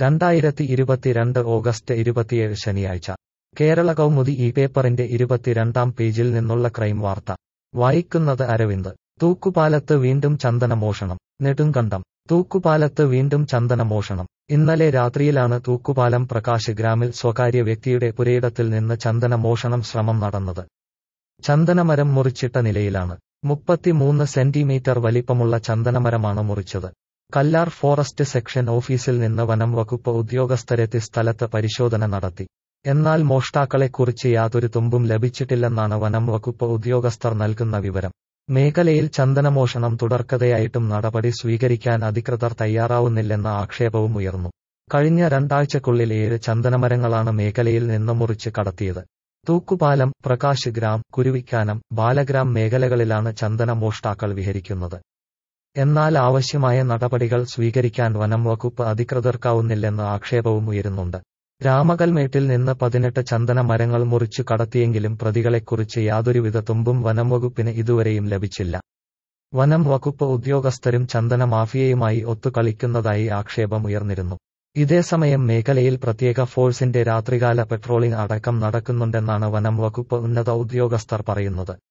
രണ്ടായിരത്തി ഇരുപത്തിരണ്ട് ഓഗസ്റ്റ് ഇരുപത്തിയേഴ് ശനിയാഴ്ച കേരള കൗമുദി ഈ പേപ്പറിന്റെ ഇരുപത്തിരണ്ടാം പേജിൽ നിന്നുള്ള ക്രൈം വാർത്ത വായിക്കുന്നത് അരവിന്ദ് തൂക്കുപാലത്ത് വീണ്ടും ചന്ദനമോഷണം നെടുങ്കണ്ടം തൂക്കുപാലത്ത് വീണ്ടും ചന്ദനമോഷണം ഇന്നലെ രാത്രിയിലാണ് തൂക്കുപാലം പ്രകാശ് ഗ്രാമിൽ സ്വകാര്യ വ്യക്തിയുടെ പുരയിടത്തിൽ നിന്ന് ചന്ദനമോഷണം ശ്രമം നടന്നത് ചന്ദനമരം മുറിച്ചിട്ട നിലയിലാണ് മുപ്പത്തിമൂന്ന് സെന്റിമീറ്റർ വലിപ്പമുള്ള ചന്ദനമരമാണ് മുറിച്ചത് കല്ലാർ ഫോറസ്റ്റ് സെക്ഷൻ ഓഫീസിൽ നിന്ന് വനം വകുപ്പ് ഉദ്യോഗസ്ഥരെത്തി സ്ഥലത്ത് പരിശോധന നടത്തി എന്നാൽ മോഷ്ടാക്കളെക്കുറിച്ച് യാതൊരു തുമ്പും ലഭിച്ചിട്ടില്ലെന്നാണ് വനം വകുപ്പ് ഉദ്യോഗസ്ഥർ നൽകുന്ന വിവരം മേഖലയിൽ ചന്ദനമോഷണം തുടർക്കഥയായിട്ടും നടപടി സ്വീകരിക്കാൻ അധികൃതർ തയ്യാറാവുന്നില്ലെന്ന ആക്ഷേപവും ഉയർന്നു കഴിഞ്ഞ രണ്ടാഴ്ചക്കുള്ളിൽ ഏഴ് ചന്ദനമരങ്ങളാണ് മേഖലയിൽ നിന്ന് മുറിച്ച് കടത്തിയത് തൂക്കുപാലം പ്രകാശ് ഗ്രാം കുരുവിക്കാനം ബാലഗ്രാം മേഖലകളിലാണ് ചന്ദന മോഷ്ടാക്കൾ വിഹരിക്കുന്നത് എന്നാൽ ആവശ്യമായ നടപടികൾ സ്വീകരിക്കാൻ വനം വകുപ്പ് അധികൃതർക്കാവുന്നില്ലെന്ന് ആക്ഷേപവും ഉയരുന്നുണ്ട് രാമകൽമേട്ടിൽ നിന്ന് പതിനെട്ട് ചന്ദന മരങ്ങൾ മുറിച്ചു കടത്തിയെങ്കിലും പ്രതികളെക്കുറിച്ച് യാതൊരുവിധ തുമ്പും വനം വകുപ്പിന് ഇതുവരെയും ലഭിച്ചില്ല വനം വകുപ്പ് ഉദ്യോഗസ്ഥരും ചന്ദന മാഫിയയുമായി ഒത്തുകളിക്കുന്നതായി ആക്ഷേപം ഉയർന്നിരുന്നു ഇതേസമയം മേഖലയിൽ പ്രത്യേക ഫോഴ്സിന്റെ രാത്രികാല പെട്രോളിംഗ് അടക്കം നടക്കുന്നുണ്ടെന്നാണ് വനം വകുപ്പ് ഉന്നത ഉദ്യോഗസ്ഥർ പറയുന്നത്